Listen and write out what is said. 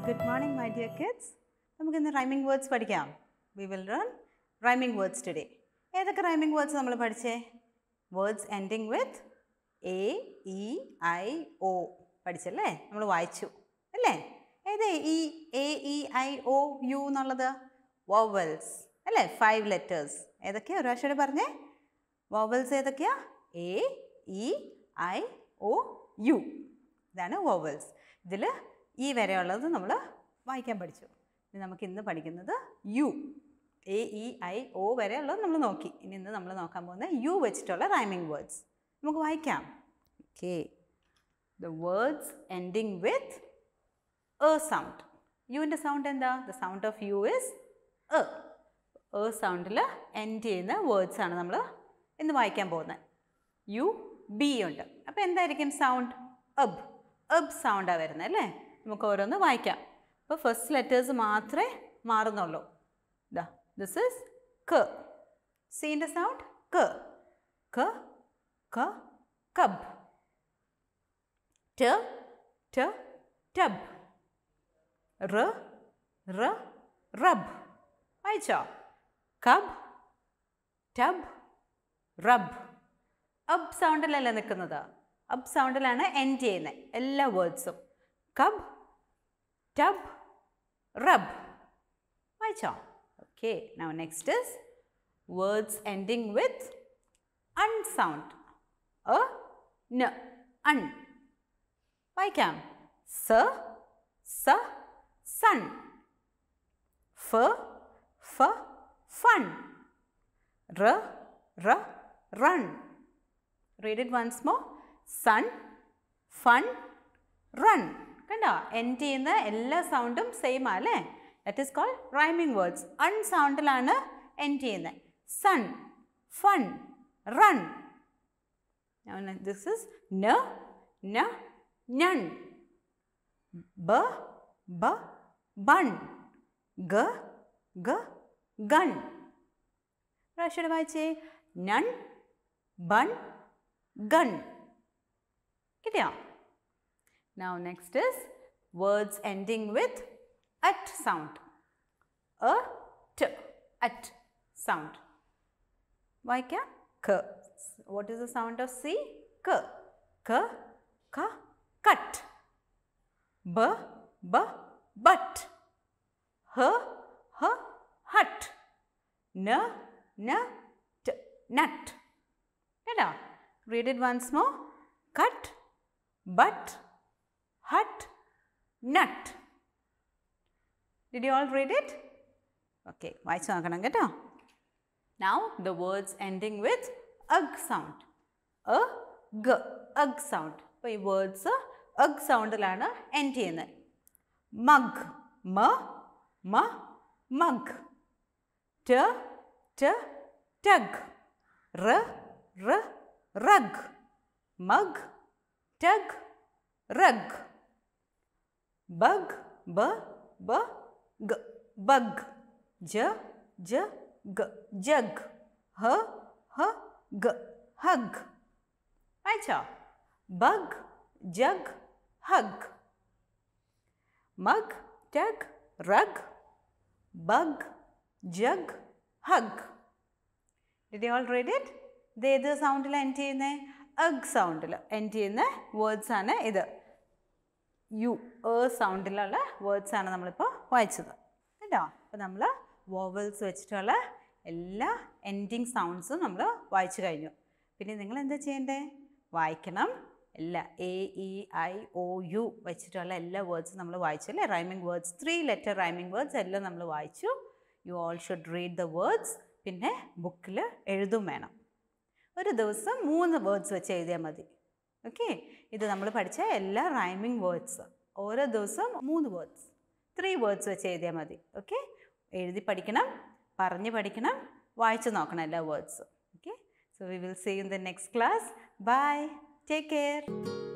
good morning my dear kids നമുക്കിന്ന് rhyming words പഠിക്കാം we will run rhyming words today ഏതൊക്കെ rhyming words നമ്മൾ പഠിച്ചേ words ending with A E I O പഠിച്ചല്ലേ നമ്മൾ വായിച്ചു അല്ലേ ഏത് ഈ A E I O U എന്നുള്ളത് വോവൽസ് അല്ലേ ഫൈവ് ലെറ്റേഴ്സ് ഏതൊക്കെയാ ഒരു പ്രാവശ്യം കൂടി പറഞ്ഞേ വോവൽസ് ഏതൊക്കെയാ A E I O U ഇതാണ് വോവൽസ് ഇതിൽ ഈ വരെയുള്ളത് നമ്മൾ വായിക്കാൻ പഠിച്ചു ഇനി നമുക്ക് ഇന്ന് പഠിക്കുന്നത് U A E I O വരെ ഉള്ളത് നമ്മൾ നോക്കി ഇനി ഇന്ന് നമ്മൾ നോക്കാൻ പോകുന്നത് യു വെച്ചിട്ടുള്ള റൈമിംഗ് വേർഡ്സ് നമുക്ക് വായിക്കാം okay the words ending with a sound യുവിൻ്റെ സൗണ്ട് എന്താ the sound of U is a a സൗണ്ടിൽ എൻഡ് ചെയ്യുന്ന വേർഡ്സ് ആണ് നമ്മൾ ഇന്ന് വായിക്കാൻ പോകുന്നത് യു ബി ഉണ്ട് അപ്പോൾ എന്തായിരിക്കും സൗണ്ട് അബ് അബ് സൗണ്ടാണ് വരുന്നത് അല്ലേ നമുക്ക് ഓരോന്ന് വായിക്കാം അപ്പോൾ ഫസ്റ്റ് ലെറ്റേഴ്സ് മാത്രമേ മാറുന്നുള്ളൂ ഇതാ ദിസ് ഇസ് ക സീൻ്റെ സൗണ്ട് ക ക ക കബ് ട് ട് ടബ് റ് റ് റബ് വായിച്ചോ കബ് ടബ് റബ് അബ് സൗണ്ടിലല്ല നിൽക്കുന്നത് അബ് സൗണ്ടിലാണ് എൻഡ് ചെയ്യുന്നത് എല്ലാ വേർഡ്സും കബ് ടബ് റബ് വായിച്ചോ okay now next is words ending with un sound a n un വായിക്കാം സ സ സൺ ഫ ഫ fun r r run read it once more sun fun run കണ്ടോ എൻഡ് ചെയ്യുന്ന എല്ലാ സൗണ്ടും സെയിം ആ അല്ലേ that is called rhyming words un സൗണ്ടിലാണ് എൻഡ് ചെയ്യുന്നത് sun fun run this is n n none ബ ബ ബൺ ഗ ഗ ഗൺ പ്രാവശ്യം വായിച്ചേ നൺ ബൺ ഗൺ കിട്ടിയോ now next is words ending with ut sound a t ut sound വായിക്കാം k what is the sound of C k k ക cut ബ ബ ബട്ട് ഹ ഹ ഹട്ട് ന ന ട് നട്ട് കേട്ടോ read it once more cut but hut nut did you all read it okay വായിച്ചു നോക്കണം കേട്ടോ now the words ending with ug sound a g ug sound അപ്പോൾ ഈ words ug സൗണ്ടിലാണ് end ചെയ്യുന്നത് mug m m mug t t tug r r rug mug tug rug bug b b ഗ bug ജ ജ ഗ jug ഹ ഹ g hug വായിച്ചോ bug jug hug mug tug rug bug jug hug did you all read it ഇത് ഏത് സൗണ്ടിൽ end ചെയ്യുന്നത് അഗ് സൗണ്ടിൽ എൻഡ് ചെയ്യുന്ന വേർഡ്സ് ആണ് ഇത് യു എ സൗണ്ടിലുള്ള വേർഡ്സ് ആണ് നമ്മളിപ്പോൾ വായിച്ചത് കേട്ടോ അപ്പോൾ നമ്മൾ വോവൽസ് വെച്ചിട്ടുള്ള എല്ലാ എൻഡിങ് സൗണ്ട്സും നമ്മൾ വായിച്ചു കഴിഞ്ഞു പിന്നെ നിങ്ങൾ എന്താ ചെയ്യേണ്ടേ വായിക്കണം എല്ലാ A E I O U വെച്ചിട്ടുള്ള എല്ലാ വേർഡ്സും നമ്മൾ വായിച്ചു അല്ലേ rhyming words three letter rhyming words എല്ലാം നമ്മൾ വായിച്ചു you all should read the words പിന്നെ ബുക്കിൽ എഴുതും വേണം ഒരു ദിവസം മൂന്ന് വേർഡ്സ് വെച്ച് എഴുതിയാൽ മതി ഓക്കെ ഇത് നമ്മൾ പഠിച്ച എല്ലാ റൈമിംഗ് വേർഡ്സ് ഓരോ ദിവസവും മൂന്ന് വേർഡ്സ് ത്രീ വേർഡ്സ് വെച്ച് എഴുതിയാൽ മതി ഓക്കെ എഴുതി പഠിക്കണം പറഞ്ഞ് പഠിക്കണം വായിച്ച് നോക്കണം എല്ലാ വേർഡ്സും okay so we will see in the next class bye take care